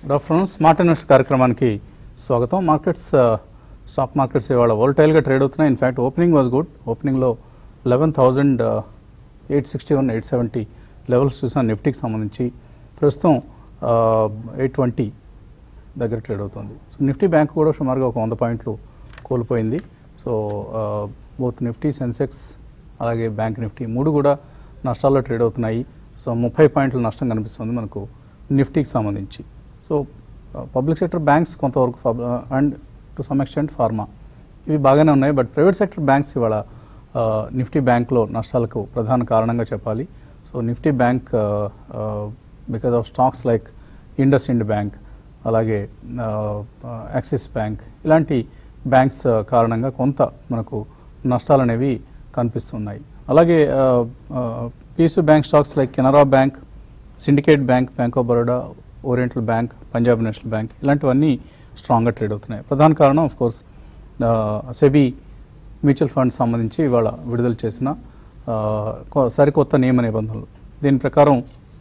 Good afternoon smart invest కార్యక్రమానికి స్వాగతం markets ఆ, స్టాక్ మార్కెట్స్ ఇవాళ వోల్టైల్గా ట్రేడ్ అవుతున్నాయి ఇన్ఫ్యాక్ట్ ఓపెనింగ్ వాజ్ గుడ్ ఓపెనింగ్లో eleven thousand eight sixty one eight seventy levels చూసిన నిఫ్టీకి సంబంధించి ప్రస్తుతం ఎయిట్ ట్వంటీ దగ్గర ట్రేడ్ అవుతుంది సో నిఫ్టీ బ్యాంక్ కూడా సుమారుగా ఒక వంద పాయింట్లు కోల్పోయింది సో బోత్ నిఫ్టీ సెన్సెక్స్ అలాగే బ్యాంక్ నిఫ్టీ మూడు కూడా నష్టాల్లో ట్రేడ్ అవుతున్నాయి సో ముప్పై పాయింట్ల నష్టం కనిపిస్తుంది మనకు నిఫ్టీకి సంబంధించి సో పబ్లిక్ సెక్టర్ బ్యాంక్స్ కొంతవరకు and to some extent pharma ఇవి బాగానే ఉన్నాయి బట్ ప్రైవేట్ సెక్టర్ బ్యాంక్స్ ఇవాళ ఆ, నిఫ్టీ బ్యాంక్లో నష్టాలకు ప్రధాన కారణంగా చెప్పాలి so Nifty Bank because of stocks like IndusInd Bank అలాగే ఆ, యాక్సిస్ బ్యాంక్ ఇలాంటి బ్యాంక్స్ ఆ, కారణంగా కొంత మనకు నష్టాలు అనేవి కనిపిస్తున్నాయి అలాగే PC bank stocks like Canara Bank Syndicate Bank Bank of Baroda Oriental Bank Punjab National Bank ఇలాంటివన్నీ స్ట్రాంగ్గా ట్రేడ్ అవుతున్నాయి ప్రధాన కారణం of course SEBI mutual fund సంబంధించి ఇవాళ విడుదల చేసిన ఆ, కొ- సరికొత్త నియమ నిబంధనలు దీని ప్రకారం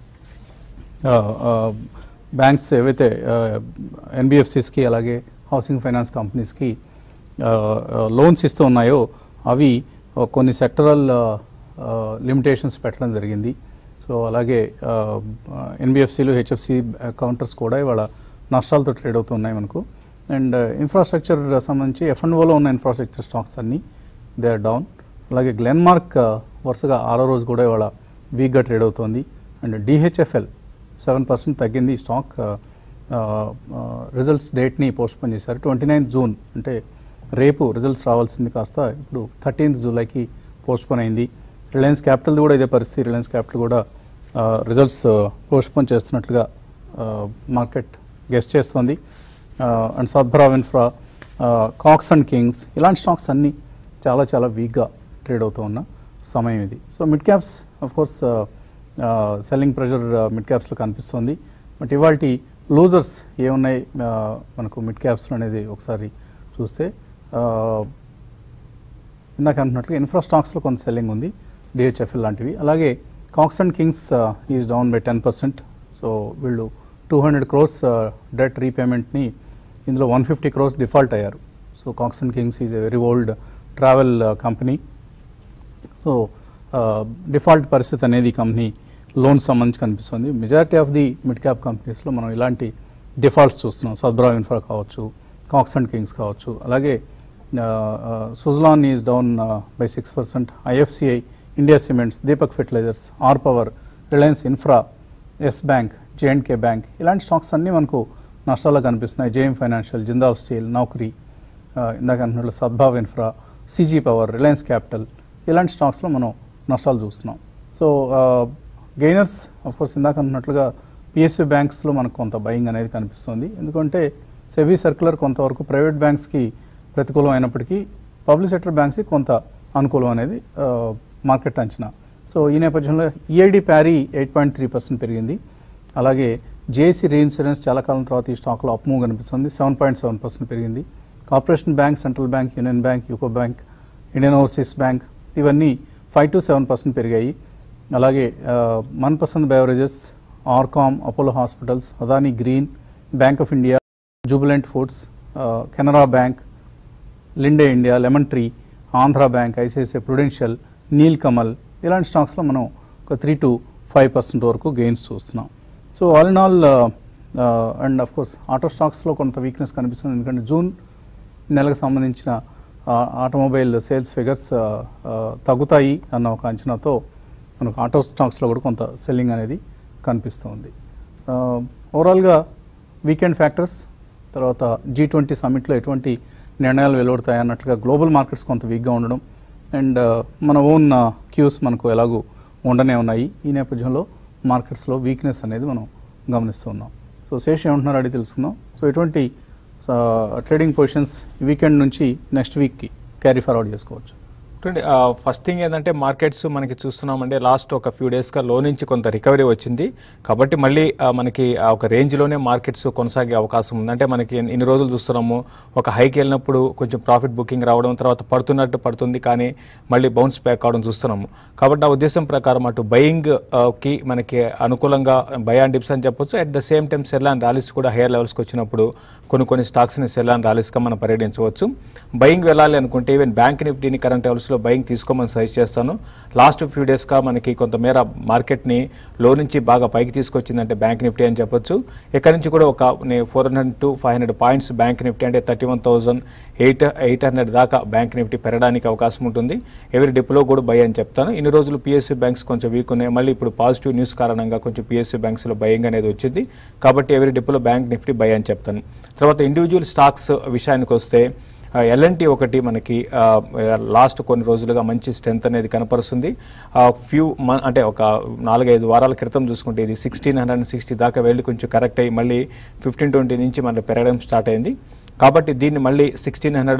బ్యాంక్స్ ఏవైతే ఎన్బిఎఫ్సిస్కి అలాగే హౌసింగ్ ఫైనాన్స్ కంపెనీస్కి లోన్స్ ఇస్తూ ఉన్నాయో అవి ఆ, కొన్ని సెక్టరల్ లిమిటేషన్స్ పెట్టడం జరిగింది సో అలాగే ఎన్బిఎఫ్సిలు హెచ్ఎఫ్సి కౌంటర్స్ కూడా ఇవాళ నష్టాలతో ట్రేడ్ అవుతున్నాయి మనకు అండ్ ఇన్ఫ్రాస్ట్రక్చర్ సంబంధించి ఎఫ్ఎన్ఓలో ఉన్న ఇన్ఫ్రాస్ట్రక్చర్ స్టాక్స్ అన్నీ దే ఆర్ డౌన్ అలాగే గ్లెన్మార్క్ ఆ, వరుసగా ఆరో రోజు కూడా ఇవాళ వీక్గా ట్రేడ్ అవుతోంది అండ్ డిహెచ్ఎఫ్ఎల్ సెవెన్ పర్సెంట్ తగ్గింది ఈ స్టాక్ రిజల్ట్స్ డేట్ని పోస్ట్పోన్ చేశారు ట్వంటీ నైన్త్ జూన్ అంటే రేపు రిజల్ట్స్ రావాల్సింది కాస్త ఇప్పుడు థర్టీన్త్ జూలైకి పోస్ట్పోన్ అయింది రిలయన్స్ క్యాపిటల్ కూడా ఇదే పరిస్థితి రిలయన్స్ క్యాపిటల్ కూడా రిజల్ట్స్ పోస్ట్పోన్ చేస్తున్నట్లుగా మార్కెట్ గెస్ట్ చేస్తోంది and Sadbhav infra Cox and Kings ఇలాంటి స్టాక్స్ అన్నీ చాలా చాలా వీక్గా ట్రేడ్ అవుతూ ఉన్న సమయం ఇది so mid caps of course selling pressure mid క్యాప్స్లో కనిపిస్తుంది బట్ ఇవాళ లూజర్స్ ఏమున్నాయి ఆ, మనకు మిడ్ క్యాప్స్లో అనేది ఒకసారి చూస్తే ఆ, ఇందాక అంటున్నట్లుగా ఇన్ఫ్రా స్టాక్స్లో కొంత సెల్లింగ్ ఉంది డిహెచ్ఎఫ్ఎల్ లాంటివి అలాగే Cox and Kings is down by ten percent so వీళ్ళు టూ హండ్రెడ్ క్రోర్స్ డెట్ రీపేమెంట్ని ఇందులో వన్ ఫిఫ్టీ క్రోర్స్ డిఫాల్ట్ అయ్యారు so Cox and Kings is a very old travel company so default పరిస్థితి అనేది ఈ కంపెనీ లోన్ సంబంధించి కనిపిస్తుంది majority of the mid cap కంపెనీస్లో మనం ఇలాంటి డిఫాల్ట్స్ చూస్తున్నాం సద్బ్రా ఇన్ఫ్రా కావచ్చు కాక్స్ అండ్ కింగ్స్ కావచ్చు అలాగే Suzlon is down by six percent IFCI India cements Deepak fertilisers R Power Reliance infra Yes Bank J and K Bank ఇలాంటి స్టాక్స్ అన్నీ మనకు నష్టాల్లో కనిపిస్తున్నాయి JM financial Jindal steel Naukri ఆ, ఇందాక అంటున్నట్లు Sadbhav infra CG Power Reliance Capital ఇలాంటి స్టాక్స్లో మనం నష్టాలు చూస్తున్నాం సో గెయినర్స్ కోర్స్ ఇందాక అంటున్నట్లుగా పిఎస్యూ బ్యాంక్స్లో మనకు కొంత బయింగ్ అనేది కనిపిస్తుంది ఎందుకంటే సెబీ సర్క్యులర్ కొంతవరకు ప్రైవేట్ బ్యాంక్స్కి ప్రతికూలం అయినప్పటికీ పబ్లిక్ సెక్టర్ బ్యాంక్స్కి కొంత అనుకూలం అనేది ఆ, మార్కెట్ అంచనా సో ఈ నేపథ్యంలో EID Parry eight point three percent పెరిగింది అలాగే జేసీ రీఇన్సూరెన్స్ చాలా కాలం తర్వాత ఈ స్టాక్లో అప్ మూవ్ కనిపిస్తుంది సెవెన్ పాయింట్ సెవెన్ పర్సెంట్ పెరిగింది Corporation Bank Central Bank Union Bank UCO Bank Indian Overseas Bank ఇవన్నీ ఫైవ్ టు సెవెన్ పర్సెంట్ పెరిగాయి అలాగే Manpasand beverages RCom Apollo hospitals Adani green Bank of India Jubilant foods Canara Bank Linde India Lemon Tree Andhra Bank ICICI Prudential Neel Kamal ఇలాంటి స్టాక్స్లో మనం ఒక three to five percent వరకు gains చూస్తున్నాం so all in all and of course auto స్టాక్స్లో కొంత weakness కనిపిస్తుంది ఎందుకంటే జూన్ నెలకు సంబంధించిన ఆటోమొబైల్ సేల్స్ ఫిగర్స్ తగ్గుతాయి అన్న ఒక అంచనాతో మనకు ఆటో స్టాక్స్లో కూడా కొంత సెల్లింగ్ అనేది కనిపిస్తుంది ఓవరాల్గా వీకెండ్ ఫ్యాక్టర్స్ తర్వాత జీ ట్వంటీ సమ్మిట్లో ఎటువంటి నిర్ణయాలు వెలువడతాయి అన్నట్లుగా గ్లోబల్ మార్కెట్స్ కొంత వీక్గా ఉండడం అండ్ మన ఓన్ క్యూస్ మనకు ఎలాగూ ఉండనే ఉన్నాయి ఈ నేపథ్యంలో మార్కెట్స్లో వీక్నెస్ అనేది మనం గమనిస్తూ ఉన్నాం సో శేష్ ఏమంటున్నారో అడిగి తెలుసుకుందాం సో ఎటువంటి ట్రేడింగ్ పొజిషన్స్ వీకెండ్ నుంచి నెక్స్ట్ వీక్కి క్యారీ ఫార్వర్డ్ చేసుకోవచ్చు చూడండి ఫస్ట్ థింగ్ ఏంటంటే మార్కెట్స్ మనకి చూస్తున్నామంటే లాస్ట్ ఒక ఫ్యూ డేస్గా లో నుంచి కొంత రికవరీ వచ్చింది కాబట్టి మళ్ళీ ఆ, మనకి ఆ ఒక రేంజ్లోనే మార్కెట్స్ కొనసాగే అవకాశం ఉంది అంటే మనకి ఇన్ని రోజులు చూస్తున్నాము ఒక హైకి వెళ్ళినప్పుడు కొంచెం ప్రాఫిట్ బుకింగ్ రావడం తర్వాత పడుతున్నట్టు పడుతుంది కానీ మళ్ళీ బౌన్స్ బ్యాక్ అవడం చూస్తున్నాము కాబట్టి నా ఉద్దేశం ప్రకారం అటు బయింగ్ కి మనకి అనుకూలంగా బై అండ్ డిప్స్ అని చెప్పొచ్చు at the same time sell and rallies కూడా హైయర్ లెవెల్స్కి వచ్చినప్పుడు కొన్ని కొన్ని స్టాక్స్ని సెల్ అండ్ ర్యాలీస్గా మనం పరిగణించవచ్చు బయింగ్ వెళ్ళాలి అనుకుంటే ఈవెన్ బ్యాంక్ నిఫ్టీని కరెంట్ లెవెల్స్లో బయింగ్ తీసుకోమని సజెస్ట్ చేస్తాను లాస్ట్ ఫ్యూ డేస్గా మనకి కొంతమేర మార్కెట్ని లో నుంచి బాగా పైకి తీసుకొచ్చిందంటే బ్యాంక్ నిఫ్టీ అని చెప్పొచ్చు ఇక్కడ నుంచి కూడా ఒక four hundred to five hundred points Bank Nifty అంటే thirty one thousand eight eight hundred దాకా బ్యాంక్ నిఫ్టీ పెరగడానికి అవకాశం ఉంటుంది ఎవరి డిప్లో కూడా బై అని చెప్తాను ఇన్ని రోజులు పిఎస్సీ బ్యాంక్స్ కొంచెం వీక్ ఉన్నాయి మళ్ళీ ఇప్పుడు పాజిటివ్ న్యూస్ కారణంగా కొంచెం పిఎస్సీ బ్యాంక్స్లో బయింగ్ అనేది వచ్చింది కాబట్టి ఎవరి డిప్లో బ్యాంక్ నిఫ్టీ బై అని చెప్తాను తర్వాత ఇండివిజువల్ స్టాక్స్ విషయానికి వస్తే ఎల్ఎన్టీ ఒకటి మనకి లాస్ట్ కొన్ని రోజులుగా మంచి స్ట్రెంత్ అనేది కనపరుస్తుంది ఫ్యూ అంటే ఒక నాలుగైదు వారాల క్రితం చూసుకుంటే ఇది సిక్స్టీన్ హండ్రెడ్ అండ్ సిక్స్టీ దాకా వెళ్ళి కొంచెం కరెక్ట్ అయ్యి మళ్ళీ ఫిఫ్టీన్ ట్వంటీ నుంచి మళ్ళీ పెరగడం స్టార్ట్ అయింది కాబట్టి దీన్ని మళ్ళీ సిక్స్టీన్ హండ్రెడ్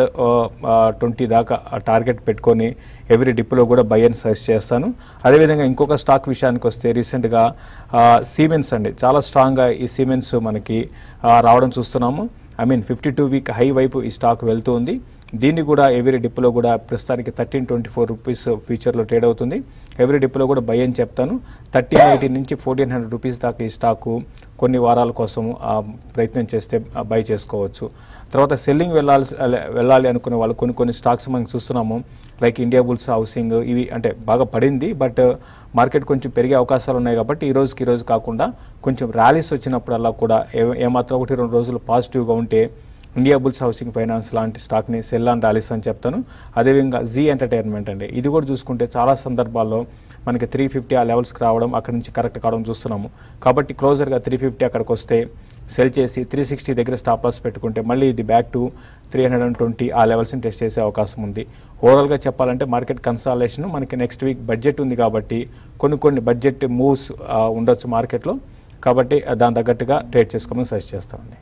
ట్వంటీ దాకా టార్గెట్ పెట్టుకొని ఎవ్రీ డిప్లో కూడా బై అని సజెస్ట్ చేస్తాను అదేవిధంగా ఇంకొక స్టాక్ విషయానికి వస్తే రీసెంట్గా సీమెన్స్ అండి చాలా స్ట్రాంగ్గా ఈ సీమెన్స్ మనకి ఆ, రావడం చూస్తున్నాము I mean fifty two week high వైపు ఈ స్టాక్ వెళ్తూ ఉంది దీన్ని కూడా ఎవరీ డిప్లో కూడా ప్రస్తుతానికి థర్టీన్ ట్వంటీ ఫోర్ రూపీస్ ఫ్యూచర్లో ట్రేడ్ అవుతుంది ఎవరీ డిప్లో కూడా బై అని చెప్తాను థర్టీన్ ఎయిటీ నుంచి ఫోర్టీన్ హండ్రెడ్ రూపీస్ దాకా ఈ స్టాకు కొన్ని వారాల కోసం ఆ, ప్రయత్నం చేస్తే బై చేసుకోవచ్చు తర్వాత సెల్లింగ్ వెళ్ళాల్సి వెళ్ళాలి అనుకునే వాళ్ళు కొన్ని కొన్ని స్టాక్స్ మనం చూస్తున్నాము లైక్ ఇండియా బుల్స్ హౌసింగ్ ఇవి అంటే బాగా పడింది బట్ మార్కెట్ కొంచెం పెరిగే అవకాశాలు ఉన్నాయి కాబట్టి ఈ రోజుకి ఈ రోజు కాకుండా కొంచెం ర్యాలీస్ వచ్చినప్పుడల్లా కూడా ఏ- ఏమాత్రం ఒకటి రెండు రోజులు పాజిటివ్గా ఉంటే ఇండియా బుల్స్ హౌసింగ్ ఫైనాన్స్ లాంటి స్టాక్ని సెల్ అండ్ ర్యాలీస్ అని చెప్తాను అదేవిధంగా జీ ఎంటర్టైన్మెంట్ అండి ఇది కూడా చూసుకుంటే చాలా సందర్భాల్లో మనకి త్రీ ఫిఫ్టీ ఆ లెవెల్స్కి రావడం అక్కడి నుంచి కరెక్ట్ కావడం చూస్తున్నాము కాబట్టి క్లోజర్గా త్రీ ఫిఫ్టీ అక్కడికి వస్తే సెల్ చేసి త్రీ సిక్స్టీ దగ్గర స్టాప్ లాస్ పెట్టుకుంటే మళ్ళీ ఇది back to three hundred and twenty ఆ లెవెల్స్ని టెస్ట్ చేసే అవకాశం ఉంది ఓవరాల్గా చెప్పాలంటే మార్కెట్ కన్సాలేషన్ మనకి నెక్స్ట్ వీక్ బడ్జెట్ ఉంది కాబట్టి కొన్ని కొన్ని బడ్జెట్ మూవ్స్ ఉండొచ్చు మార్కెట్లో కాబట్టి ఆ, దాని తగ్గట్టుగా ట్రేడ్ చేసుకోమని సజెస్ట్ చేస్తామండి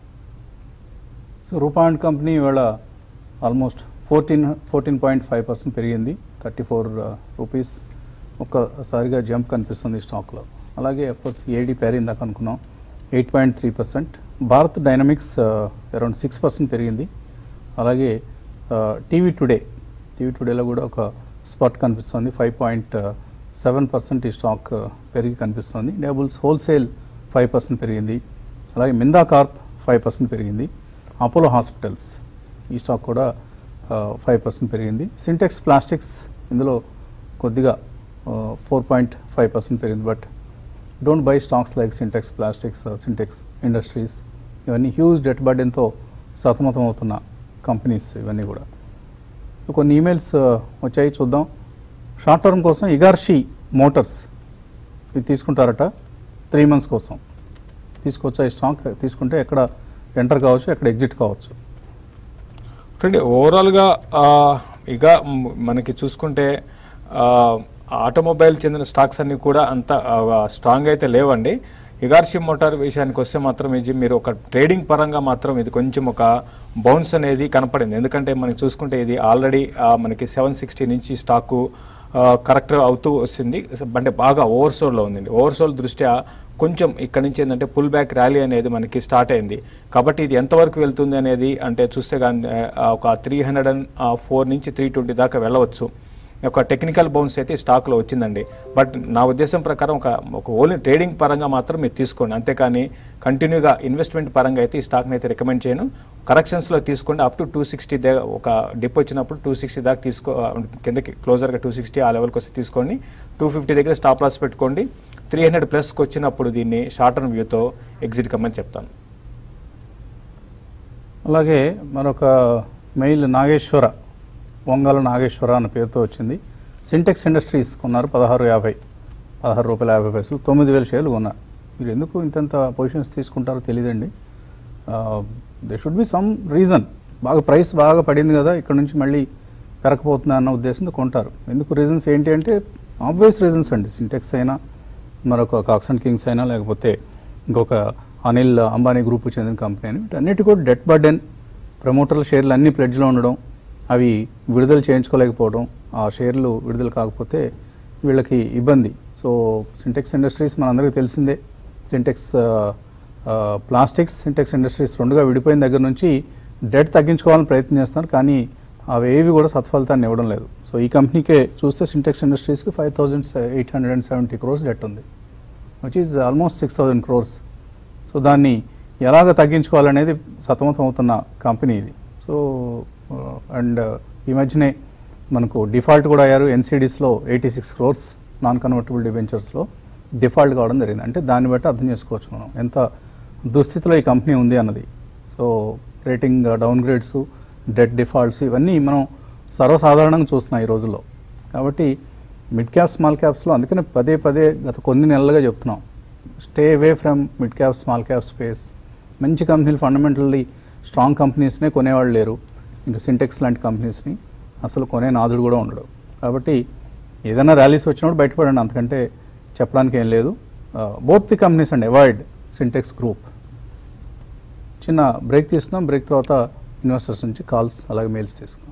సో రూపా అండ్ కంపెనీ ఇవాళ almost fourteen fourteen point five percent పెరిగింది థర్టీ ఫోర్ రూపీస్ ఒక్కసారిగా జంప్ కనిపిస్తుంది ఈ స్టాక్లో అలాగే అఫ్కోర్స్ ఏడీ పేరు ఇందాక అనుకున్నాం eight point three percent Bharat dynamics around six percent పెరిగింది అలాగే టీవీ టుడే టీవీ టుడేలో కూడా ఒక స్పాట్ కనిపిస్తుంది ఫైవ్ పాయింట్ సెవెన్ పర్సెంట్ ఈ స్టాక్ uh, పెరిగి కనిపిస్తుంది డేబుల్స్ హోల్సేల్ ఫైవ్ పర్సెంట్ పెరిగింది అలాగే మిందా కార్ప్ ఫైవ్ పర్సెంట్ పెరిగింది అపోలో హాస్పిటల్స్ ఈ స్టాక్ కూడా ఫైవ్ పర్సెంట్ పెరిగింది సింటెక్స్ ప్లాస్టిక్స్ ఇందులో కొద్దిగా ఫోర్ పాయింట్ ఫైవ్ పర్సెంట్ పెరిగింది but don't buy stocks like Sintex plastics Sintex industries ఇవన్నీ హ్యూజ్ డెట్ బర్డెన్తో సతమతం అవుతున్న కంపెనీస్ ఇవన్నీ కూడా కొన్ని ఈమెయిల్స్ వచ్చాయి చూద్దాం షార్ట్ టర్మ్ కోసం ఇగార్షి మోటార్స్ ఇది తీసుకుంటారట త్రీ మంత్స్ కోసం తీసుకొచ్చా ఈ స్టాక్ తీసుకుంటే ఎక్కడ ఎంటర్ కావచ్చు ఎక్కడ ఎగ్జిట్ కావచ్చు చూడండి ఓవరాల్గా ఆ, ఇక మ్, మనకి చూసుకుంటే ఆ, ఆటోమొబైల్ చెందిన స్టాక్స్ అన్ని కూడా అంత ఆ, స్ట్రాంగ్ అయితే లేవండి ఇగార్షి మోటార్ విషయానికి వస్తే మాత్రం ఇది మీరు ఒక ట్రేడింగ్ పరంగా మాత్రం ఇది కొంచెం ఒక బౌన్స్ అనేది కనపడింది ఎందుకంటే మనకి చూసుకుంటే ఇది ఆల్రెడీ మనకి సెవెన్ సిక్స్టీ నుంచి స్టాకు కరెక్ట్ అవుతూ వస్తుంది అంటే బాగా ఓవర్సోల్లో ఉందండి ఓవర్సోల్ దృష్ట్యా కొంచెం ఇక్కడ నుంచి ఏంటంటే పుల్ బ్యాక్ ర్యాలీ అనేది మనకి స్టార్ట్ అయింది కాబట్టి ఇది ఎంతవరకు వెళ్తుంది అనేది అంటే చూస్తే కానీ ఆ, ఒక త్రీ హండ్రెడ్ అండ్ ఫోర్ నుంచి త్రీ ట్వంటీ దాకా వెళ్ళవచ్చు ఒక టెక్నికల్ బౌన్స్ అయితే ఈ స్టాక్లో వచ్చిందండి బట్ నా ఉద్దేశం ప్రకారం ఒక ఒక ఓన్లీ ట్రేడింగ్ పరంగా మాత్రం మీరు తీసుకోండి అంతేకాని కంటిన్యూగా ఇన్వెస్ట్మెంట్ పరంగా అయితే ఈ స్టాక్ని అయితే రికమెండ్ చేయను కరెక్షన్స్లో తీసుకోండి అప్ టు టూ సిక్స్టీ దే ఒక డిప్ వచ్చినప్పుడు టూ సిక్స్టీ దాకా తీసుకో కిందకి క్లోజర్గా టూ సిక్స్టీ ఆ లెవెల్కి వస్తే తీసుకోండి టూ ఫిఫ్టీ దగ్గర స్టాప్ లాస్ పెట్టుకోండి త్రీ హండ్రెడ్ ప్లస్కి వచ్చినప్పుడు దీన్ని షార్ట్ టర్మ్ వ్యూతో ఎగ్జిట్ కమ్మని చెప్తాను అలాగే మరొక మెయిల్ నాగేశ్వర వంగల నాగేశ్వర అన్న పేరుతో వచ్చింది సింటెక్స్ ఇండస్ట్రీస్ కొన్నారు పదహారు యాభై పదహారు రూపాయల యాభై పైసలు తొమ్మిది వేల షేర్లు కొన్నారు మీరు ఎందుకు ఇంతంత పొజిషన్స్ తీసుకుంటారో తెలియదండి there should be some reason బాగా ప్రైస్ బాగా పడింది కదా ఇక్కడ నుంచి మళ్ళీ పెరగపోతుంది అన్న ఉద్దేశంతో కొంటారు ఎందుకు రీజన్స్ ఏంటి అంటే ఆబ్వియస్ రీజన్స్ అండి సింటెక్స్ అయినా మరొక కాక్స్ అండ్ కింగ్స్ అయినా లేకపోతే ఇంకొక అనిల్ అంబానీ గ్రూప్ చెందిన కంపెనీ అని వీటన్నిటి కూడా డెట్ బర్డెన్ ప్రమోటర్ల షేర్లు అన్ని ప్లెడ్జ్లో ఉండడం అవి విడుదల చేయించుకోలేకపోవడం ఆ షేర్లు విడుదల కాకపోతే వీళ్ళకి ఇబ్బంది సో సింటెక్స్ ఇండస్ట్రీస్ మనందరికీ తెలిసిందే సింటెక్స్ ప్లాస్టిక్స్ సింటెక్స్ ఇండస్ట్రీస్ రెండుగా విడిపోయిన దగ్గర నుంచి డెట్ తగ్గించుకోవాలని ప్రయత్నం చేస్తున్నారు కానీ అవి ఏవి కూడా సత్ఫలితాన్ని ఇవ్వడం లేదు సో ఈ కంపెనీకే చూస్తే సింటెక్స్ ఇండస్ట్రీస్కి five thousand eight hundred and seventy crores debt ఉంది which is almost six thousand crores so దాన్ని ఎలాగ తగ్గించుకోవాలనేది సతమతం అవుతున్న కంపెనీ ఇది సో అండ్ ఈ మధ్యనే మనకు డిఫాల్ట్ కూడా అయ్యారు ఎన్సీడీస్లో eighty six crores non convertible డిబెంచర్స్లో డిఫాల్ట్ కావడం జరిగింది అంటే దాన్ని బట్టి అర్థం చేసుకోవచ్చు మనం ఎంత దుస్థితిలో ఈ కంపెనీ ఉంది అన్నది so rating downgrades debt defaults ఇవన్నీ మనం సర్వసాధారణంగా చూస్తున్నాం ఈ రోజుల్లో కాబట్టి మిడ్ క్యాప్ స్మాల్ క్యాప్స్లో అందుకనే పదే పదే గత కొన్ని నెలలుగా చెప్తున్నాం stay away from mid cap small cap space మంచి కంపెనీలు ఫండమెంటల్లీ స్ట్రాంగ్ కంపెనీస్నే కొనేవాళ్ళు లేరు ఇంకా సింటెక్స్ లాంటి కంపెనీస్ని అసలు కొనే నాదుడు కూడా ఉండడు కాబట్టి ఏదైనా ర్యాలీస్ వచ్చినప్పుడు బయటపడండి అంతకంటే చెప్పడానికి ఏం లేదు both the companies and avoid Sintex group చిన్న బ్రేక్ తీసుకుందాం బ్రేక్ తర్వాత ఇన్వెస్టర్స్ నుంచి కాల్స్ అలాగే మెయిల్స్ తీసుకుందాం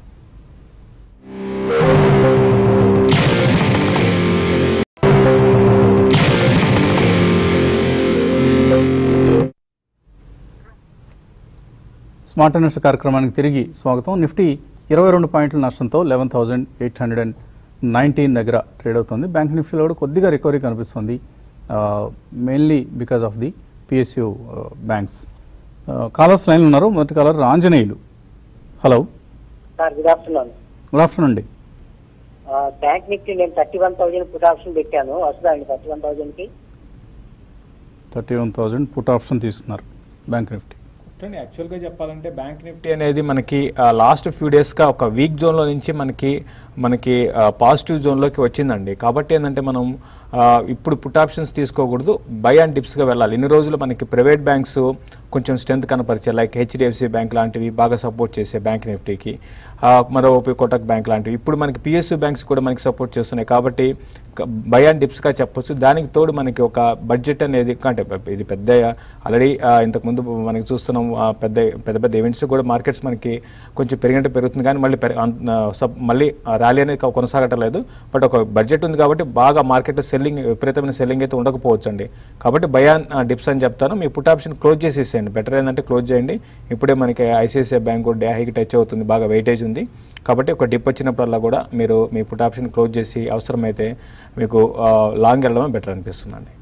స్మార్ట్ ఇన్వెస్టర్ కార్యక్రమానికి తిరిగి స్వాగతం నిఫ్టీ ఇరవై రెండు పాయింట్ల నష్టంతో eleven thousand eight hundred and nineteen దగ్గర ట్రేడ్ అవుతుంది బ్యాంక్ నిఫ్టీలో కూడా కొద్దిగా రికవరీ కనిపిస్తుంది mainly because of the PSU banks callers లైన్లో ఉన్నారు మొదటి caller Anjaneyulu hello sir good afternoon good afternoon అండి బ్యాంక్ నిఫ్టీ నేను thirty one thousand put option పెట్టాను వస్తుందా అండి థర్టీ వన్ థౌజండ్కి thirty one thousand put option తీసుకున్నారు బ్యాంక్ నిఫ్టీ చూడండి యాక్చువల్గా చెప్పాలంటే బ్యాంక్ నిఫ్టీ అనేది మనకి లాస్ట్ ఫ్యూ డేస్గా ఒక వీక్ జోన్లో నుంచి మనకి మనకి పాజిటివ్ జోన్లోకి వచ్చిందండి కాబట్టి ఏంటంటే మనం ఆ, ఇప్పుడు పుట్ ఆప్షన్స్ తీసుకోకూడదు బై అండ్ డిప్స్గా వెళ్ళాలి ఇన్ని రోజులు మనకి ప్రైవేట్ బ్యాంక్స్ కొంచెం స్ట్రెంత్ కనపరిచే లైక్ హెచ్డిఎఫ్సి బ్యాంక్ లాంటివి బాగా సపోర్ట్ చేసే బ్యాంక్ నిఫ్టీకి ఆ, మరోవైపు కోటక్ బ్యాంక్ లాంటివి ఇప్పుడు మనకి పిఎస్యు బ్యాంక్స్ కూడా మనకి సపోర్ట్ చేస్తున్నాయి కాబట్టి బై అండ్ డిప్స్గా చెప్పొచ్చు దానికి తోడు మనకి ఒక బడ్జెట్ అనేది అంటే ఇది పెద్ద ఆల్రెడీ ఇంతకుముందు మనకి చూస్తున్నాం ఆ, పెద్ద పెద్ద పెద్ద ఈవెంట్స్ కూడా మార్కెట్స్ మనకి కొంచెం పెరిగినట్టు పెరుగుతుంది కానీ మళ్ళీ పెర- అంత- ఆ, సబ్ మళ్ళీ ర్యాలీ అనేది కొ- కొనసాగట్లేదు బట్ ఒక బడ్జెట్ ఉంది కాబట్టి బాగా మార్కెట్ సెల్లింగ్ విపరీతమైన సెల్లింగ్ అయితే ఉండకపోవచ్చు అండి కాబట్టి బయాన్ డిప్స్ అని చెప్తాను మీ పుట్ ఆప్షన్ క్లోజ్ చేసేసేయండి బెటర్ ఏంటంటే క్లోజ్ చేయండి ఇప్పుడే మనకి ఐసిఐసిఐ బ్యాంక్ కూడా హైకి టచ్ అవుతుంది బాగా వెయిటేజ్ ఉంది కాబట్టి ఒక డిప్ వచ్చినప్పుడల్లా కూడా మీరు మీ పుట్ ఆప్షన్ క్లోజ్ చేసి అవసరమైతే మీకు ఆ, లాంగ్ వెళ్ళడమే బెటర్ అనిపిస్తుందండి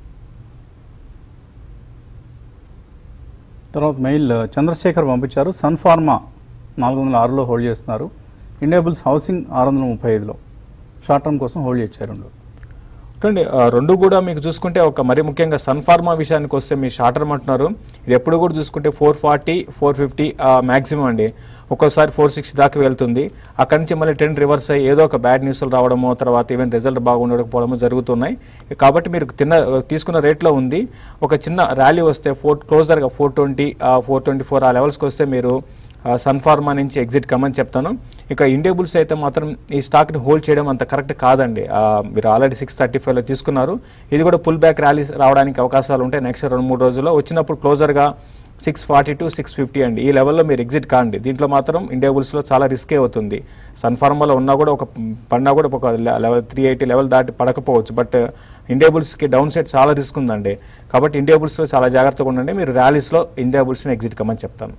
తర్వాత మెయిల్ చంద్రశేఖర్ పంపించారు సన్ ఫార్మా నాలుగు వందల ఆరులో హోల్డ్ చేస్తున్నారు ఇండియాబుల్స్ హౌసింగ్ ఆరు వందల ముప్పై ఐదులో షార్ట్ టర్మ్ కోసం హోల్డ్ చేశారు రెండు చూడండి ఆ, రెండు కూడా మీకు చూసుకుంటే ఒక మరి ముఖ్యంగా సన్ ఫార్మా విషయానికి వస్తే మీ షార్ట్ టర్మ్ అంటున్నారు ఇది ఎప్పుడు కూడా చూసుకుంటే four forty four fifty maximum అండి ఒక్కోసారి ఫోర్ సిక్స్టీ దాకా వెళ్తుంది అక్కడి నుంచి మళ్ళీ ట్రెండ్ రివర్స్ అయ్యి ఏదో ఒక బ్యాడ్ న్యూస్లు రావడమో తర్వాత ఈవెన్ రిజల్ట్ బాగుండకపోవడమో జరుగుతున్నాయి కాబట్టి మీరు తిన్న తీసుకున్న రేట్లో ఉంది ఒక చిన్న ర్యాలీ వస్తే ఫోర్ క్లోజర్గా four twenty four twenty four ఆ లెవెల్స్కి వస్తే మీరు సన్ఫార్మా నుంచి ఎగ్జిట్ కమని చెప్తాను ఇక ఇండియబుల్స్ అయితే మాత్రం ఈ స్టాక్ని హోల్డ్ చేయడం అంత కరెక్ట్ కాదండి ఆ, మీరు ఆల్రెడీ సిక్స్ థర్టీ ఫైవ్లో తీసుకున్నారు ఇది కూడా పుల్ బ్యాక్ ర్యాలీస్ రావడానికి అవకాశాలు ఉంటాయి నెక్స్ట్ రెండు మూడు రోజుల్లో వచ్చినప్పుడు క్లోజర్గా six forty to six fifty అండి ఈ లెవెల్లో మీరు ఎగ్జిట్ కాండి దీంట్లో మాత్రం ఇండియాబుల్స్లో చాలా రిస్కే అవుతుంది సన్ఫార్మాలో ఉన్నా కూడా ఒక పడినా కూడా ఒక లెవెల్ త్రీ ఎయిటీ లెవెల్ దాటి పడకపోవచ్చు బట్ ఇండియాబుల్స్కి డౌన్ సైడ్ చాలా రిస్క్ ఉందండి కాబట్టి ఇండియాబుల్స్లో చాలా జాగ్రత్తగా ఉండండి మీరు ర్యాలీస్లో ఇండియాబుల్స్ని ఎగ్జిట్ కమని చెప్తాను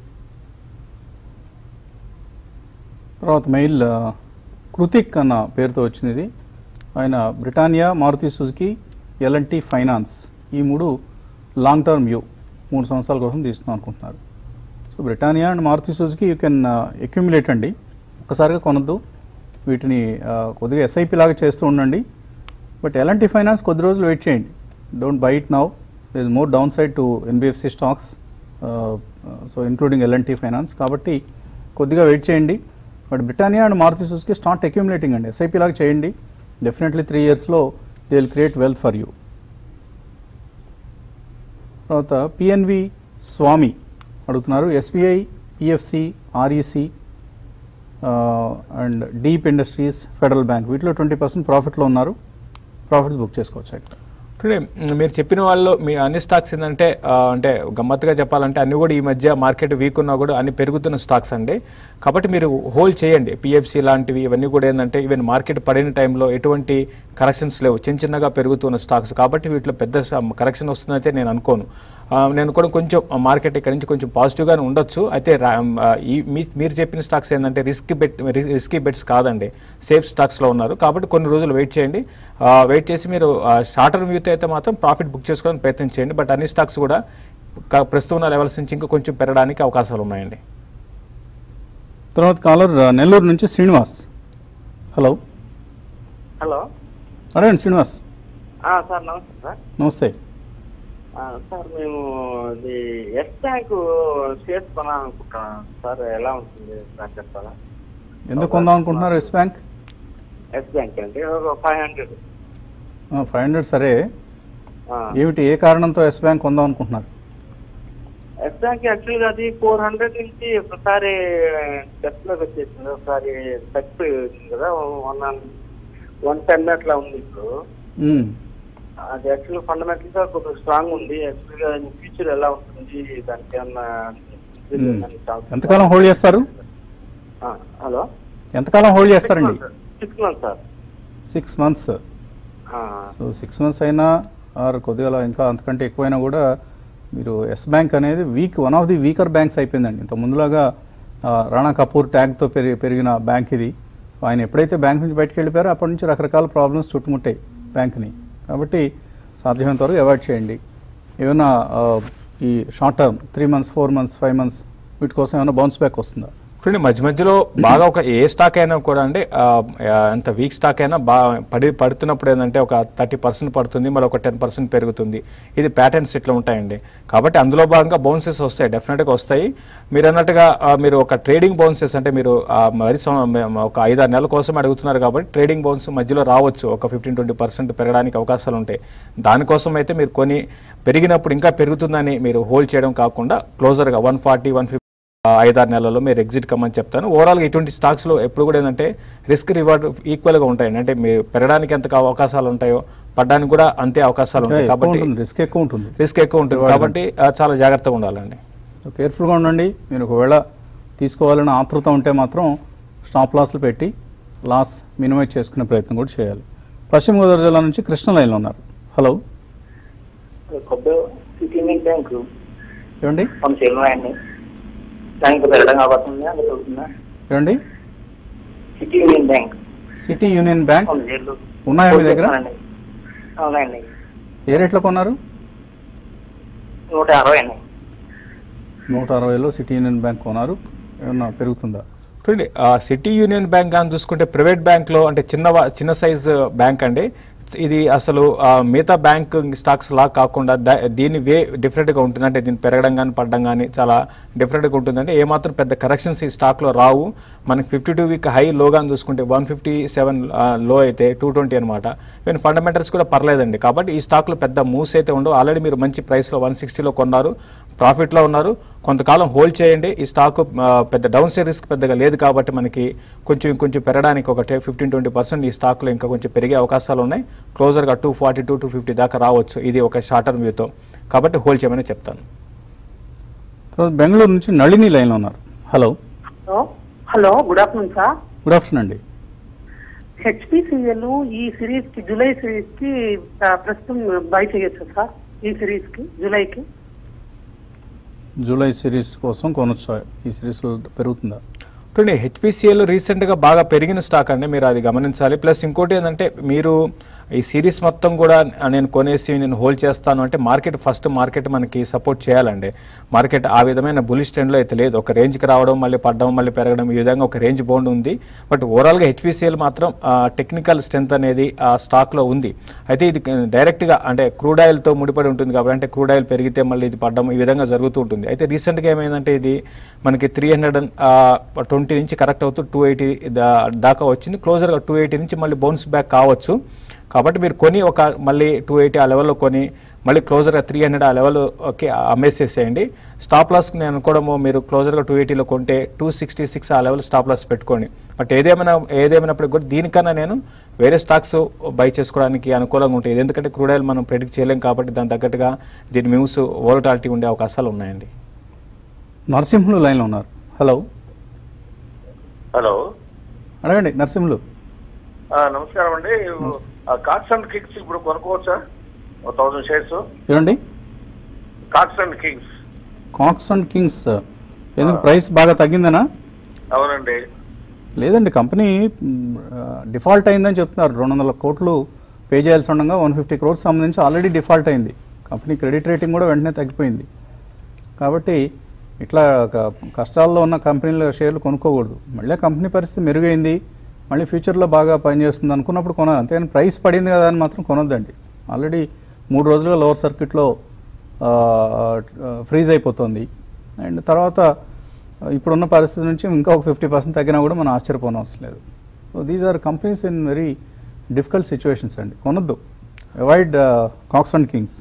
తర్వాత మెయిల్ ఆ, కృతిక్ అన్న పేరుతో వచ్చింది ఇది ఆయన Britannia Maruti Suzuki L and T finance ఈ మూడు లాంగ్ టర్మ్ వ్యూ మూడు సంవత్సరాల కోసం తీసుకుందాం అనుకుంటున్నారు so Britannia and Maruti Suzuki you can accumulate అండి ఒక్కసారిగా కొనద్దు వీటిని ఆ, కొద్దిగా ఎస్ఐపి లాగా చేస్తూ ఉండండి బట్ ఎల్ఎన్టీ ఫైనాన్స్ కొద్ది రోజులు వెయిట్ చేయండి don't buy it now is more downside to NBFC stocks so including L and T finance కాబట్టి కొద్దిగా వెయిట్ చేయండి but Britannia and Maruti Suzuki start accumulating అండి ఎస్ఐపి లాగా చేయండి డెఫినెట్లీ త్రీ ఇయర్స్లో they will create wealth for you తర్వాత PNV Swamy అడుగుతున్నారు SBI PFC REC and Deep Industries Federal Bank వీటిలో ట్వంటీ పర్సెంట్ ప్రాఫిట్లో ఉన్నారు ప్రాఫిట్స్ బుక్ చేసుకోవచ్చు ఇక్కడ ఇప్పుడు మీరు చెప్పిన వాళ్ళు మీ అన్ని స్టాక్స్ ఏంటంటే ఆ, అంటే గమ్మత్తుగా చెప్పాలంటే అన్ని కూడా ఈ మధ్య మార్కెట్ వీక్ ఉన్నా కూడా అన్ని పెరుగుతున్న స్టాక్స్ అండి కాబట్టి మీరు హోల్డ్ చేయండి పిఎఫ్సి లాంటివి ఇవన్నీ కూడా ఏంటంటే ఈవెన్ మార్కెట్ పడిన టైంలో ఎటువంటి కరెక్షన్స్ లేవు చిన్న చిన్నగా పెరుగుతున్న స్టాక్స్ కాబట్టి వీటిలో పెద్ద కరెక్షన్ వస్తుందైతే నేను అనుకోను ఆ, నేను కూడా కొంచెం మార్కెట్ ఇక్కడ నుంచి కొంచెం పాజిటివ్గానే ఉండొచ్చు అయితే రా- ఆ, ఈ మీ- మీరు చెప్పిన స్టాక్స్ ఏంటంటే రిస్క్ బెట్ రిస్కీ బెట్స్ కాదండి సేఫ్ స్టాక్స్లో ఉన్నారు కాబట్టి కొన్ని రోజులు వెయిట్ చేయండి ఆ, వెయిట్ చేసి మీరు షార్ట్ టర్మ్ వ్యూతో అయితే మాత్రం ప్రాఫిట్ బుక్ చేసుకోవడానికి ప్రయత్నం చేయండి బట్ అన్ని స్టాక్స్ కూడా క- ప్రస్తుతం ఉన్న లెవెల్స్ నుంచి ఇంకా కొంచెం పెరగడానికి అవకాశాలు ఉన్నాయండి తర్వాత కాలర్ ఆ, నెల్లూరు నుంచి శ్రీనివాస్ హలో హలో అడగండి శ్రీనివాస్ ఆ, సార్ నమస్తే సార్ నమస్తే ఆ, సార్ మేము ఇది ఎస్ బ్యాంక్ షేర్స్ కొనాలనుకుంటున్నాం సార్ ఎలా ఉంటుంది సార్ చెప్తారా ఎందుకు కొందాం అనుకుంటున్నారు ఎస్ బ్యాంక్ ఎస్ బ్యాంక్ అంటే ఒక ఫైవ్ హండ్రెడ్ ఫైవ్ హండ్రెడ్ సరే ఏమిటి ఏ కారణంతో ఎస్ బ్యాంక్ కొందాం అనుకుంటున్నారు ఎస్ బ్యాంక్ యాక్చువల్గా అది ఫోర్ హండ్రెడ్ నుంచి ఒకసారి డెప్లోకి వచ్చేసింది ఒకసారి తగ్గిపోయింది కదా వన్ వన్ టెన్ అట్లా ఉంది ఇప్పుడు మ్మ్. అది యాక్చువల్ ఫండమెంటల్ గా కొంచెం స్ట్రాంగ్ ఉంది యాక్చువల్ గా ఫ్యూచర్ ఎలా ఉంటుంది దానికి ఏమన్నా మ్మ్. ఎంతకాలం హోల్డ్ చేస్తారు ఆ, హలో ఎంతకాలం హోల్డ్ చేస్తారండి six month sir six months ఆ, సో సిక్స్ మంత్స్ అయినా ఆర్ కొద్దిగా ఇంకా అంతకంటే ఎక్కువైనా కూడా మీరు ఎస్ బ్యాంక్ అనేది weak one of the weaker banks అయిపోయిందండి ఇంత ముందులాగా ఆ, రాణా కపూర్ ట్యాగ్తో పెరిగి పెరిగిన బ్యాంక్ ఇది సో ఆయన ఎప్పుడైతే బ్యాంక్ నుంచి బయటకు వెళ్ళిపోయారో అప్పటి నుంచి రకరకాల ప్రాబ్లమ్స్ చుట్టుముట్టాయి బ్యాంక్ని కాబట్టి సాధ్యమైనంత వరకు అవాయిడ్ చేయండి ఏమైనా ఆ, ఈ short term three months four months five months వీటి కోసం ఏమైనా బౌన్స్ బ్యాక్ వస్తుందా చూడండి మధ్య మధ్యలో బాగా ఒక ఏ స్టాక్ అయినా కూడా అండి ఆ, ఆ, ఎంత వీక్ స్టాక్ అయినా బాగా పడి పడుతున్నప్పుడు ఏంటంటే ఒక థర్టీ పర్సెంట్ పడుతుంది మళ్ళీ ఒక టెన్ పర్సెంట్ పెరుగుతుంది ఇది ప్యాటర్న్స్ ఇట్లా ఉంటాయండి కాబట్టి అందులో భాగంగా బౌన్సెస్ వస్తాయి డెఫినెట్గా వస్తాయి మీరు అన్నట్టుగా ఆ, మీరు ఒక ట్రేడింగ్ బౌన్సెస్ అంటే మీరు ఆ, మరి సం- ఒక ఐదారు నెలల కోసం అడుగుతున్నారు కాబట్టి ట్రేడింగ్ బౌన్స్ మధ్యలో రావచ్చు ఒక ఫిఫ్టీన్ ట్వంటీ పర్సెంట్ పెరగడానికి అవకాశాలు ఉంటాయి దానికోసం అయితే మీరు కొని పెరిగినప్పుడు ఇంకా పెరుగుతుందని మీరు హోల్డ్ చేయడం కాకుండా క్లోజర్గా వన్ ఫార్టీ వన్ ఫిఫ్టీ ఆ, ఐదారు నెలల్లో మీరు ఎగ్జిట్ కమ్మని చెప్తాను ఓవరాల్గా ఇటువంటి స్టాక్స్లో ఎప్పుడు కూడా ఏంటంటే రిస్క్ రివార్డ్ ఈక్వల్గా ఉంటాయండి అంటే మీరు పెరగడానికి ఎంత అవకాశాలు ఉంటాయో పడడానికి కూడా అంతే అవకాశాలు ఉంటాయి ఎక్కువ కాబట్టి ఉంటుంది రిస్క్ ఎక్కువ ఉంటుంది రిస్క్ ఎక్కువ ఉంటుంది Reward కాబట్టి ఆ, చాలా జాగ్రత్తగా ఉండాలండి సో కేర్ఫుల్గా ఉండండి మీరు ఒకవేళ తీసుకోవాలని ఆతృత ఉంటే మాత్రం స్టాప్ లాస్లు పెట్టి లాస్ మినిమైజ్ చేసుకునే ప్రయత్నం కూడా చేయాలి పశ్చిమ గోదావరి జిల్లా నుంచి కృష్ణ లైన్లో ఉన్నారు హలో కొద్ది సిటీ యూనియన్ బ్యాంకు ఏమండి కొన్ని సేల్ ఉన్నాయండి దానికి పెరగడం కాబోతుందా అది పెరుగుతుందా ఏమండి city union bank city union bank కొన్ని షేర్లు ఉన్నాయా మీ దగ్గర అవునండి. అవునండి ఏ రేట్లో కొన్నారు నూట అరవై అండి నూట అరవైలో సిటీ యూనియన్ బ్యాంక్ కొన్నారు ఏమన్నా పెరుగుతుందా చూడండి ఆ సిటీ యూనియన్ బ్యాంక్ అని చూసుకుంటే ప్రైవేట్ బ్యాంక్లో అంటే చిన్న వా- చిన్న సైజ్ బ్యాంక్ అండి ఇది అసలు ఆ, మిగతా బ్యాంక్ స్టాక్స్ లా కాకుండా దా- దీని వే డిఫరెంట్గా ఉంటుంది అంటే దీన్ని పెరగడం కానీ పడడం కానీ చాలా డిఫరెంట్గా ఉంటుంది అంటే ఏమాత్రం పెద్ద కరెక్షన్స్ ఈ స్టాక్లో రావు మనకి ఫిఫ్టీ టూ వీక్ హై లోగా చూసుకుంటే వన్ ఫిఫ్టీ సెవెన్ లో అయితే టూ ట్వంటీ అనమాట ఈవెన్ ఫండమెంటల్స్ కూడా పర్లేదండి కాబట్టి ఈ స్టాక్లో పెద్ద మూవ్స్ అయితే ఉండవు ఆల్రెడీ మీరు మంచి ప్రైస్లో వన్ సిక్స్టీలో కొన్నారు ప్రాఫిట్లో ఉన్నారు కొంతకాలం హోల్డ్ చేయండి ఈ స్టాక్ ఆ, పెద్ద డౌన్ సైడ్ రిస్క్ పెద్దగా లేదు కాబట్టి మనకి కొంచెం కొంచెం పెరగడానికి ఒక ఫిఫ్టీన్ ట్వంటీ పర్సెంట్ ఈ స్టాక్లో ఇంకా కొంచెం పెరిగే అవకాశాలు ఉన్నాయి క్లోజర్గా two forty two two fifty దాకా రావచ్చు ఇది ఒక షార్ట్ టర్మ్ వ్యూతో కాబట్టి హోల్డ్ చేయమని చెప్తాను తర్వాత బెంగళూరు నుంచి నళిని లైన్లో ఉన్నారు hello hello hello good afternoon sir good afternoon అండి హెచ్పిసిఎల్ ఈ సిరీస్ కి జూలై సిరీస్ కి ఆ, ప్రస్తుతం బై చేయొచ్చా సార్ ఈ సిరీస్ కి జూలైకి జూలై సిరీస్ కోసం కొనొచ్చా ఈ సిరీస్లో పెరుగుతుందా చూడండి హెచ్పిసిఎల్ రీసెంట్గా బాగా పెరిగిన స్టాక్ అండి మీరు అది గమనించాలి ప్లస్ ఇంకోటి ఏంటంటే మీరు ఈ సిరీస్ మొత్తం కూడా నేను కొనేసి నేను హోల్డ్ చేస్తాను అంటే మార్కెట్ ఫస్ట్ మార్కెట్ మనకి సపోర్ట్ చేయాలండి మార్కెట్ ఆ విధమైన బులిష్ ట్రెండ్లో అయితే లేదు ఒక రేంజ్కి రావడం మళ్ళీ పడడం మళ్ళీ పెరగడం ఈ విధంగా ఒక రేంజ్ బౌండ్ ఉంది బట్ ఓవరాల్గా హెచ్పిసిఎల్ మాత్రం టెక్నికల్ స్ట్రెంత్ అనేది ఆ స్టాక్లో ఉంది అయితే ఇది డైరెక్ట్గా అంటే క్రూడ్ ఆయిల్తో ముడిపడి ఉంటుంది కాబట్టి అంటే క్రూడ్ ఆయిల్ పెరిగితే మళ్ళీ ఇది పడడం ఈ విధంగా జరుగుతూ ఉంటుంది అయితే రీసెంట్గా ఏమైందంటే ఇది మనకి త్రీ హండ్రెడ్ ట్వంటీ నుంచి కరెక్ట్ అవుతూ టూ ఎయిటీ దాకా వచ్చింది క్లోజర్గా టూ ఎయిటీ నుంచి మళ్ళీ బౌన్స్ బ్యాక్ కావచ్చు కాబట్టి మీరు కొని ఒక మళ్ళీ టూ ఎయిటీ ఆ లెవెల్లో కొని మళ్ళీ క్లోజర్గా త్రీ హండ్రెడ్ ఆ లెవెల్ ఓకే అమ్మేసేసేయండి స్టాప్ లాస్ నేను అనుకోవడము మీరు క్లోజర్గా టూ ఎయిటీలో కొంటే టూ సిక్స్టీ సిక్స్ ఆ లెవెల్ స్టాప్ లాస్ పెట్టుకోండి బట్ ఏదేమైనా ఏదేమైనప్పటికీ కూడా దీనికన్నా నేను వేరే స్టాక్స్ బై చేసుకోవడానికి అనుకూలంగా ఉంటుంది ఎందుకంటే క్రూడ్ ఆయిల్ మనం ప్రెడిక్ట్ చేయలేం కాబట్టి దాని తగ్గట్టుగా దీని మ్యూస్ వోలటాలిటీ ఉండే అవకాశాలు ఉన్నాయండి నరసింహులు లైన్లో ఉన్నారు హలో హలో అడగండి నరసింహులు ఆ, నమస్కారం అండి కాక్స్ అండ్ కింగ్స్ ఇప్పుడు కొనుక్కోవచ్చా ఒక థౌసండ్ షేర్స్ ఏమండి cox and kings cox and kings ఎందుకు ప్రైస్ బాగా తగ్గిందనా అవునండి లేదండి కంపెనీ డిఫాల్ట్ అయిందని చెప్తున్నారు రెండు వందల కోట్లు పే చేయాల్సి ఉండగా వన్ ఫిఫ్టీ క్రోర్స్ సంబంధించి ఆల్రెడీ డిఫాల్ట్ అయింది కంపెనీ క్రెడిట్ రేటింగ్ కూడా వెంటనే తగ్గిపోయింది కాబట్టి ఇట్లా క- కష్టాల్లో ఉన్న కంపెనీల షేర్లు కొనుక్కోకూడదు మళ్ళీ కంపెనీ పరిస్థితి మెరుగైంది మళ్ళీ ఫ్యూచర్లో బాగా పనిచేస్తుంది అనుకున్నప్పుడు కొనాలి అంతేగాని ప్రైస్ పడింది కదా అని మాత్రం కొనొద్దండి ఆల్రెడీ మూడు రోజులుగా లోవర్ సర్క్యూట్లో ఫ్రీజ్ అయిపోతుంది అండ్ తర్వాత ఆ, ఇప్పుడున్న పరిస్థితి నుంచి ఇంకా ఒక ఫిఫ్టీ పర్సెంట్ తగ్గినా కూడా మనం ఆశ్చర్యపోవడం అవసరం లేదు so these are companies in very difficult situations అండి కొనొద్దు అవాయిడ్ కాక్స్ అండ్ కింగ్స్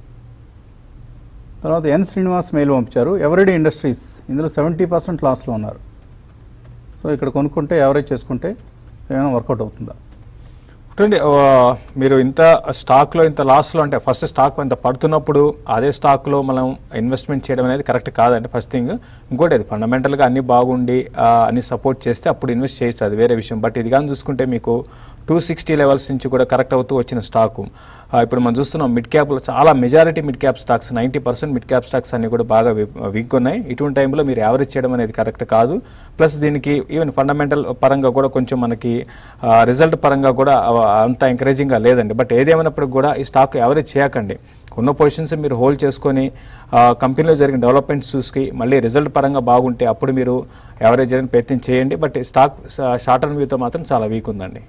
తర్వాత ఎన్ శ్రీనివాస్ మెయిల్ పంపించారు ఎవరిడీ ఇండస్ట్రీస్ ఇందులో సెవెంటీ పర్సెంట్ లాస్లో ఉన్నారు సో ఇక్కడ కొనుక్కుంటే యావరేజ్ చేసుకుంటే ఏమైనా వర్కౌట్ అవుతుందా చూడండి ఆ, మీరు ఇంత స్టాక్లో ఇంత లాస్లో అంటే ఫస్ట్ స్టాక్ ఇంత పడుతున్నప్పుడు అదే స్టాక్లో మనం ఇన్వెస్ట్మెంట్ చేయడం అనేది కరెక్ట్ కాదండి ఫస్ట్ థింగ్ ఇంకోటి అది ఫండమెంటల్గా అన్ని బాగుండి ఆ, అన్ని సపోర్ట్ చేస్తే అప్పుడు ఇన్వెస్ట్ చేయొచ్చు అది వేరే విషయం బట్ ఇది కానీ చూసుకుంటే మీకు టూ సిక్స్టీ లెవెల్స్ నుంచి కూడా కరెక్ట్ అవుతూ వచ్చిన స్టాకు ఆ, ఇప్పుడు మనం చూస్తున్నాం మిడ్ క్యాప్లో చాలా majority mid cap stocks ninety percent mid cap stocks అన్ని కూడా బాగా వీక్ ఉన్నాయి ఇటువంటి టైంలో మీరు యావరేజ్ చేయడం అనేది కరెక్ట్ కాదు ప్లస్ దీనికి ఈవెన్ ఫండమెంటల్ పరంగా కూడా కొంచెం మనకి రిజల్ట్ పరంగా కూడా ఆ, అంత ఎంకరేజింగ్గా లేదండి బట్ ఏదేమైనప్పటికి కూడా ఈ స్టాక్ యావరేజ్ చేయకండి ఉన్న పొజిషన్స్ మీరు హోల్డ్ చేసుకొని ఆ, కంపెనీలో జరిగిన డెవలప్మెంట్స్ చూసి మళ్ళీ రిజల్ట్ పరంగా బాగుంటే అప్పుడు మీరు యావరేజ్ చేయడానికి ప్రయత్నం చేయండి బట్ ఈ స్టాక్ షార్ట్ టర్మ్ వ్యూతో మాత్రం చాలా వీక్ ఉందండి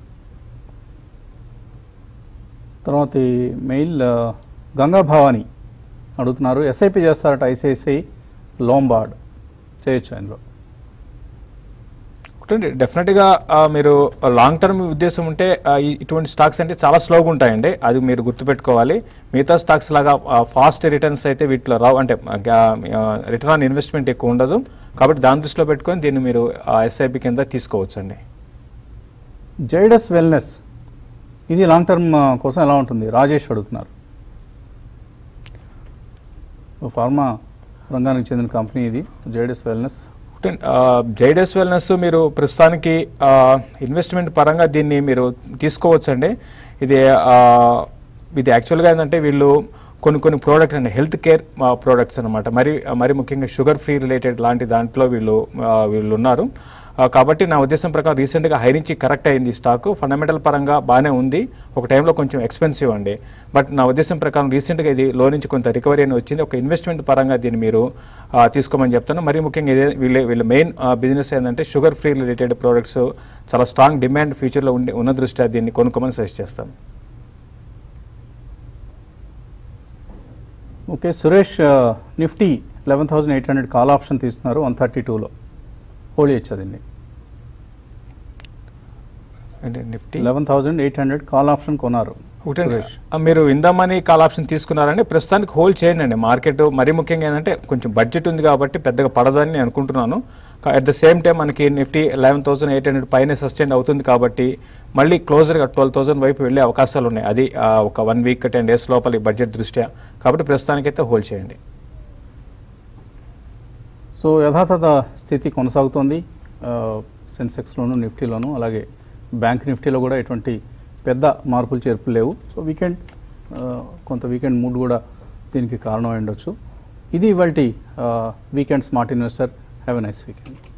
తర్వాత ఈ మెయిల్ ఆ, గంగా భవాని అడుగుతున్నారు ఎస్ఐపి చేస్తారట ఐసిఐసిఐ లోంబార్డ్ చేయొచ్చు అందులో ఒకటండి డెఫినెట్గా ఆ, మీరు లాంగ్ టర్మ్ ఉద్దేశం ఉంటే ఆ, ఈ- ఇటువంటి స్టాక్స్ అంటే చాలా స్లోగా ఉంటాయండి అది మీరు గుర్తుపెట్టుకోవాలి మిగతా స్టాక్స్ లాగా ఫాస్ట్ రిటర్న్స్ అయితే వీటిలో రావు అంటే రిటర్న్ ఆన్ ఇన్వెస్ట్మెంట్ ఎక్కువ ఉండదు కాబట్టి దాని దృష్టిలో పెట్టుకొని దీన్ని మీరు ఎస్ఐపి కింద తీసుకోవచ్చు అండి జైడస్ వెల్నెస్ ఇది లాంగ్ టర్మ్ ఆ, కోసం ఎలా ఉంటుంది రాజేష్ అడుగుతున్నారు ఓ ఫార్మా రంగానికి చెందిన కంపెనీ ఇది జైడస్ వెల్నెస్ జైడస్ వెల్నెస్ మీరు ప్రస్తుతానికి ఇన్వెస్ట్మెంట్ పరంగా దీన్ని మీరు తీసుకోవచ్చండి ఇది ఆ, ఇది యాక్చువల్గా ఏంటంటే వీళ్ళు కొన్ని కొన్ని ప్రోడక్ట్స్ అండి హెల్త్ కేర్ ప్రోడక్ట్స్ అనమాట మరి మరి ముఖ్యంగా షుగర్ ఫ్రీ రిలేటెడ్ లాంటి దాంట్లో వీళ్ళు ఆ, వీళ్ళు ఉన్నారు ఆ, కాబట్టి నా ఉద్దేశం ప్రకారం రీసెంట్గా హై నుంచి కరెక్ట్ అయింది ఈ స్టాక్ ఫండమెంటల్ పరంగా బాగానే ఉంది ఒక టైంలో కొంచెం ఎక్స్పెన్సివ్ అండి బట్ నా ఉద్దేశం ప్రకారం రీసెంట్గా ఇది లో నుంచి కొంత రికవరీ అని వచ్చింది ఒక ఇన్వెస్ట్మెంట్ పరంగా దీన్ని మీరు ఆ, తీసుకోమని చెప్తాను మరి ముఖ్యంగా ఇదే వీళ్ళ వీళ్ళ మెయిన్ బిజినెస్ ఏంటంటే షుగర్ ఫ్రీ రిలేటెడ్ ప్రోడక్ట్స్ చాలా స్ట్రాంగ్ డిమాండ్ ఫ్యూచర్లో ఉండి ఉన్న దృష్ట్యా దీన్ని కొనుక్కోమని సజెస్ట్ చేస్తాను ఓకే సురేష్ ఆ, Nifty eleven thousand eight hundred call option తీస్తున్నారు వన్ థర్టీ టూలో హోల్డ్ చేయొచ్చు దీన్ని అంటే Nifty eleven thousand eight hundred call option కొన్నారు ఒకటండి, సురేష్ ఆ, మీరు ఇందామని కాల్ ఆప్షన్ తీసుకున్నారంటే ప్రస్తుతానికి హోల్డ్ చేయండి అండి మార్కెట్ మరీ ముఖ్యంగా ఏంటంటే కొంచెం బడ్జెట్ ఉంది కాబట్టి పెద్దగా పడదని నేను అనుకుంటున్నాను అట్ ద సేమ్ టైం మనకి Nifty eleven thousand eight hundred పైన సస్టైన్ అవుతుంది కాబట్టి మళ్ళీ క్లోజర్గా ట్వెల్వ్ థౌసండ్ వైపు వెళ్ళే అవకాశాలు ఉన్నాయి అది ఆ, ఒక వన్ వీక్ టెన్ డేస్ లోపల ఈ బడ్జెట్ దృష్ట్యా కాబట్టి ప్రస్తుతానికైతే హోల్డ్ చేయండి సో యథాతథ స్థితి కొనసాగుతోంది ఆ, సెన్సెక్స్లోను నిఫ్టీలోను అలాగే బ్యాంక్ నిఫ్టీలో కూడా ఎటువంటి పెద్ద మార్పులు చేర్పులు లేవు సో వీకెండ్ ఆ, కొంత వీకెండ్ మూడ్ కూడా దీనికి కారణం అయి ఉండొచ్చు ఇది ఇవాళ weekend smart investor have a nice weekend